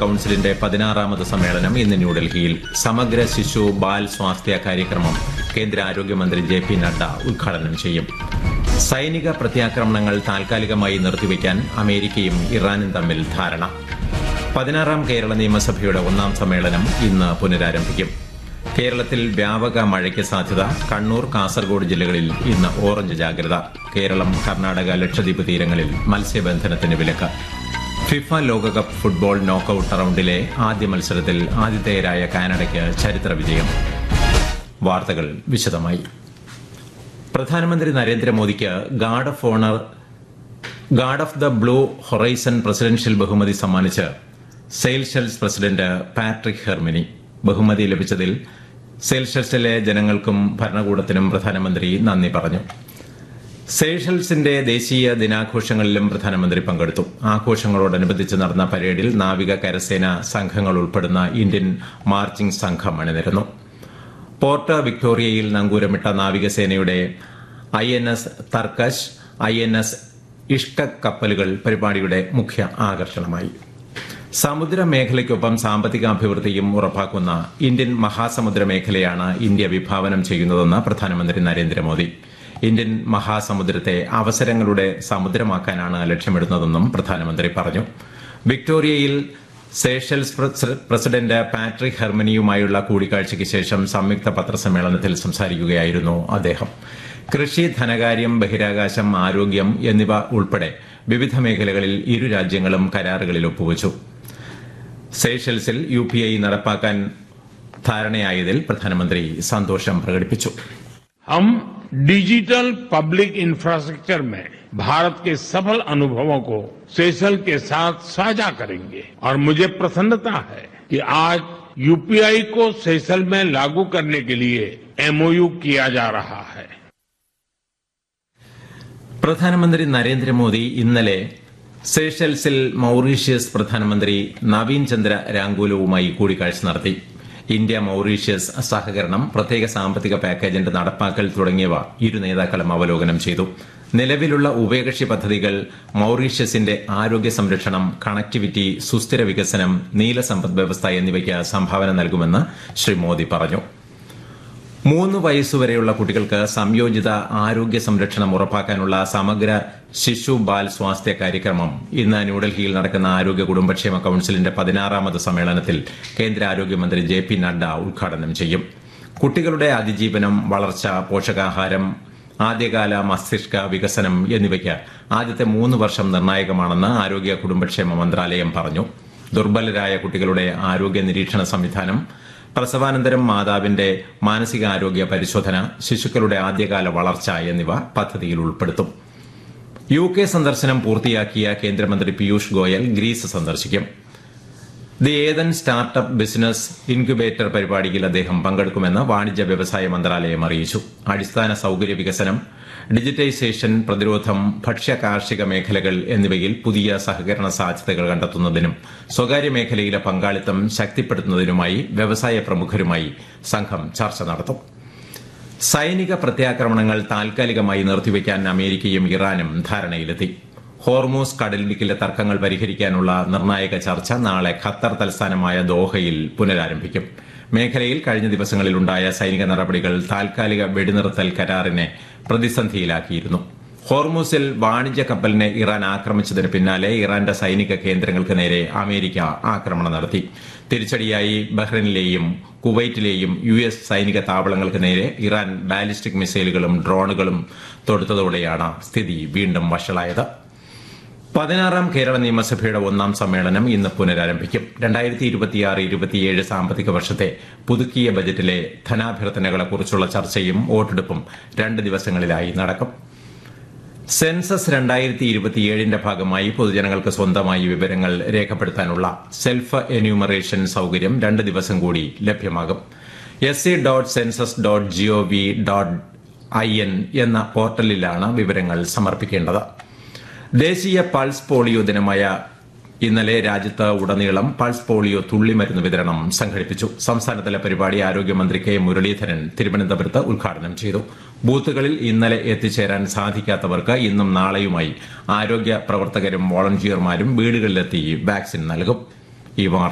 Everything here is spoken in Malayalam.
കൌൺസിലിന്റെ പതിനാറാമത് സമ്മേളനം ഇന്ന് ന്യൂഡൽഹിയിൽ സമഗ്ര ശിശു ബാൽ സ്വാസ്ഥ്യ കാര്യക്രമം കേന്ദ്ര ആരോഗ്യമന്ത്രി ജെ പി നഡ്ഡ ഉദ്ഘാടനം ചെയ്യും സൈനിക പ്രത്യാക്രമണങ്ങൾ താൽക്കാലികമായി നിർത്തിവെക്കാൻ അമേരിക്കയും ഇറാനും തമ്മിൽ ധാരണ പതിനാറാം കേരള നിയമസഭയുടെ ഒന്നാം സമ്മേളനം ഇന്ന് പുനരാരംഭിക്കും കേരളത്തിൽ വ്യാപക മഴയ്ക്ക് സാധ്യത കണ്ണൂർ കാസർഗോഡ് ജില്ലകളിൽ ഇന്ന് ഓറഞ്ച് ജാഗ്രത കേരളം കർണാടക ലക്ഷദ്വീപ് തീരങ്ങളിൽ മത്സ്യബന്ധനത്തിന് വിലക്ക് ഫിഫ ലോകകപ്പ് ഫുട്ബോൾ നോക്കൌട്ട് റൌണ്ടിലെ ആദ്യ മത്സരത്തിൽ ആതിഥേയരായ കാനഡയ്ക്ക് ചരിത്ര വിജയം വാർത്തകൾ വിശദമായി പ്രധാനമന്ത്രി നരേന്ദ്രമോദിക്ക് guard of honour Guard of the Blue Horizon presidential ബഹുമതി സമ്മാനിച്ച് സെയിൽഷെൽസ് പ്രസിഡന്റ് പാട്രിക് ഹെർമിനി ബഹുമതി ലഭിച്ചതിൽ സെയിൽഷെൽസിലെ ജനങ്ങൾക്കും ഭരണകൂടത്തിനും പ്രധാനമന്ത്രി നന്ദി പറഞ്ഞു സെയ്ഷൽസിന്റെ ദേശീയ ദിനാഘോഷങ്ങളിലും പ്രധാനമന്ത്രി പങ്കെടുത്തു ആഘോഷങ്ങളോടനുബന്ധിച്ച് നടന്ന പരേഡിൽ നാവിക കരസേന സംഘങ്ങൾ ഉൾപ്പെടുന്ന ഇന്ത്യൻ മാർച്ചിംഗ് സംഘം അണിനിരന്നു പോർട്ട് വിക്ടോറിയയിൽ നങ്കൂരമിട്ട നാവികസേനയുടെ I N S Tarkash I N S Ikshak കപ്പലുകൾ പരിപാടിയുടെ മുഖ്യ ആകർഷണമായി സമുദ്ര മേഖലയ്ക്കൊപ്പം സാമ്പത്തിക അഭിവൃദ്ധിയും ഉറപ്പാക്കുന്ന ഇന്ത്യൻ മഹാസമുദ്ര മേഖലയാണ് ഇന്ത്യ വിഭാവനം ചെയ്യുന്നതെന്ന് പ്രധാനമന്ത്രി നരേന്ദ്രമോദി ഇന്ത്യൻ മഹാസമുദ്രത്തെ അവസരങ്ങളുടെ സമുദ്രമാക്കാനാണ് ലക്ഷ്യമിടുന്നതെന്നും പ്രധാനമന്ത്രി പറഞ്ഞു വിക്ടോറിയയിൽ സേഷൽസ് പ്രസിഡന്റ് പാട്രിക് ഹെർമനിയുമായുള്ള കൂടിക്കാഴ്ചയ്ക്ക് ശേഷം സംയുക്ത പത്രസമ്മേളനത്തിൽ സംസാരിക്കുകയായിരുന്നു അദ്ദേഹം കൃഷി ധനകാര്യം ബഹിരാകാശം ആരോഗ്യം എന്നിവ ഉൾപ്പെടെ വിവിധ മേഖലകളിൽ ഇരു രാജ്യങ്ങളും കരാറുകളിൽ ഒപ്പുവച്ചു സേഷൽസിൽ യു പി ഐ നടപ്പാക്കാൻ ധാരണയായതിൽ പ്രധാനമന്ത്രി സന്തോഷം പ്രകടിപ്പിച്ചു हम डिजिटल पब्लिक इंफ्रास्ट्रक्चर में भारत के सफल अनुभवों को सेशल के साथ साझा करेंगे और मुझे प्रसन्नता है कि आज यूपीआई को सेशल में लागू करने के लिए एमओयू किया जा रहा है പ്രധാനമന്ത്രി നരേന്ദ്രമോദി ഇന്നലെ സേഷൽസിൽ മൌറീഷ്യസ് പ്രധാനമന്ത്രി നവീൻ ചന്ദ്ര രാങ്കൂലവുമായി കൂടിക്കാഴ്ച നടത്തി ഇന്ത്യ മൌറീഷ്യസ് സഹകരണം പ്രത്യേക സാമ്പത്തിക പാക്കേജിന്റെ നടപ്പാക്കൽ തുടങ്ങിയവ ഇരു നേതാക്കളും അവലോകനം ചെയ്തു നിലവിലുള്ള ഉഭയകക്ഷി പദ്ധതികൾ മൌറീഷ്യസിന്റെ ആരോഗ്യ സംരക്ഷണം കണക്ടിവിറ്റി സുസ്ഥിര വികസനം നീല സമ്പദ് വ്യവസ്ഥ എന്നിവയ്ക്ക് സംഭാവന നൽകുമെന്ന് ശ്രീ മോദി പറഞ്ഞു മൂന്ന് വയസ്സുവരെയുള്ള കുട്ടികൾക്ക് സംയോജിത ആരോഗ്യ സംരക്ഷണം ഉറപ്പാക്കാനുള്ള സമഗ്ര ശിശു ബാൽ സ്വാസ്ഥ്യ കാര്യക്രമം ഇന്ന് ന്യൂഡൽഹിയിൽ നടക്കുന്ന ആരോഗ്യ കുടുംബക്ഷേമ കൌൺസിലിന്റെ പതിനാറാമത് സമ്മേളനത്തിൽ കേന്ദ്ര ആരോഗ്യമന്ത്രി ജെ പി നഡ്ഡ ഉദ്ഘാടനം ചെയ്യും കുട്ടികളുടെ അതിജീവനം വളർച്ച പോഷകാഹാരം ആദ്യകാല മസ്തിഷ്ക വികസനം എന്നിവയ്ക്ക് ആദ്യത്തെ മൂന്ന് വർഷം നിർണായകമാണെന്ന് ആരോഗ്യ കുടുംബക്ഷേമ മന്ത്രാലയം പറഞ്ഞു ദുർബലരായ കുട്ടികളുടെ ആരോഗ്യ നിരീക്ഷണ സംവിധാനം പ്രസവാനന്തരം മാതാവിന്റെ മാനസികാരോഗ്യ പരിശോധന ശിശുക്കളുടെ ആദ്യകാല വളർച്ച എന്നിവ പദ്ധതിയിൽ ഉൾപ്പെടുത്തും യു കെ സന്ദർശനം പൂർത്തിയാക്കിയ കേന്ദ്രമന്ത്രി പീയൂഷ് ഗോയൽ ഗ്രീസ് സന്ദർശിക്കും the Athens startup business incubator പരിപാടിയിൽ അദ്ദേഹം പങ്കെടുക്കുമെന്ന് വാണിജ്യ വ്യവസായ മന്ത്രാലയം അറിയിച്ചു അടിസ്ഥാന സൌകര്യ വികസനം ഡിജിറ്റൈസേഷൻ പ്രതിരോധം ഭക്ഷ്യ കാർഷിക മേഖലകൾ എന്നിവയിൽ പുതിയ സഹകരണ സാധ്യതകൾ കണ്ടെത്തുന്നതിനും സ്വകാര്യ മേഖലയിലെ പങ്കാളിത്തം ശക്തിപ്പെടുത്തുന്നതിനുമായി വ്യവസായ പ്രമുഖരുമായി സംഘം ചർച്ച നടത്തും സൈനിക പ്രത്യാക്രമണങ്ങൾ താൽക്കാലികമായി നിർത്തിവെക്കാൻ അമേരിക്കയും ഇറാനും ധാരണയിലെത്തി ഹോർമൂസ് കടലിടുക്കിലെ തർക്കങ്ങൾ പരിഹരിക്കാനുള്ള നിർണായക ചർച്ച നാളെ ഖത്തർ തലസ്ഥാനമായ ദോഹയിൽ പുനരാരംഭിക്കും മേഖലയിൽ കഴിഞ്ഞ ദിവസങ്ങളിലുണ്ടായ സൈനിക നടപടികൾ താൽക്കാലിക വെടിനിർത്തൽ കരാറിനെ പ്രതിസന്ധിയിലാക്കിയിരുന്നു ഹോർമൂസിൽ വാണിജ്യ കപ്പലിനെ ഇറാൻ ആക്രമിച്ചതിന് പിന്നാലെ ഇറാന്റെ സൈനിക കേന്ദ്രങ്ങൾക്ക് നേരെ അമേരിക്ക ആക്രമണം നടത്തി തിരിച്ചടിയായി ബഹ്റൈനിലെയും കുവൈറ്റിലെയും യു എസ് സൈനിക താവളങ്ങൾക്ക് നേരെ ഇറാൻ ബാലിസ്റ്റിക് മിസൈലുകളും ഡ്രോണുകളും തൊടുത്തതോടെയാണ് സ്ഥിതി വീണ്ടും വഷളായത് പതിനാറാം കേരള നിയമസഭയുടെ ഒന്നാം സമ്മേളനം ഇന്ന് പുനരാരംഭിക്കും രണ്ടായിരത്തി ഇരുപത്തിയാറ് ഇരുപത്തിയേഴ് സാമ്പത്തിക വർഷത്തെ പുതുക്കിയ ബജറ്റിലെ ധനാഭ്യർത്ഥനകളെക്കുറിച്ചുള്ള ചർച്ചയും വോട്ടെടുപ്പും രണ്ട് ദിവസങ്ങളിലായി നടക്കും സെൻസസ് രണ്ടായിരത്തി ഇരുപത്തിയേഴിന്റെ ഭാഗമായി പൊതുജനങ്ങൾക്ക് സ്വന്തമായി വിവരങ്ങൾ രേഖപ്പെടുത്താനുള്ള സെൽഫ് എന്യൂമറേഷൻ സൌകര്യം രണ്ട് ദിവസം കൂടി ലഭ്യമാകും S C dot census dot G O V dot I N എന്ന പോർട്ടലിലാണ് വിവരങ്ങൾ സമർപ്പിക്കേണ്ടത് ദേശീയ പൾസ് പോളിയോ ദിനമായ ഇന്നലെ രാജ്യത്ത് ഉടനീളം പൾസ് പോളിയോ തുള്ളിമരുന്ന് വിതരണം സംഘടിപ്പിച്ചു സംസ്ഥാനതല പരിപാടി ആരോഗ്യമന്ത്രി കെ മുരളീധരൻ തിരുവനന്തപുരത്ത് ഉദ്ഘാടനം ചെയ്തു ബൂത്തുകളിൽ ഇന്നലെ എത്തിച്ചേരാൻ സാധിക്കാത്തവർക്ക് ഇന്നും നാളെയുമായി ആരോഗ്യ പ്രവർത്തകരും വോളണ്ടിയർമാരും വീടുകളിലെത്തി വാക്സിൻ നൽകും ഈ വാർത്ത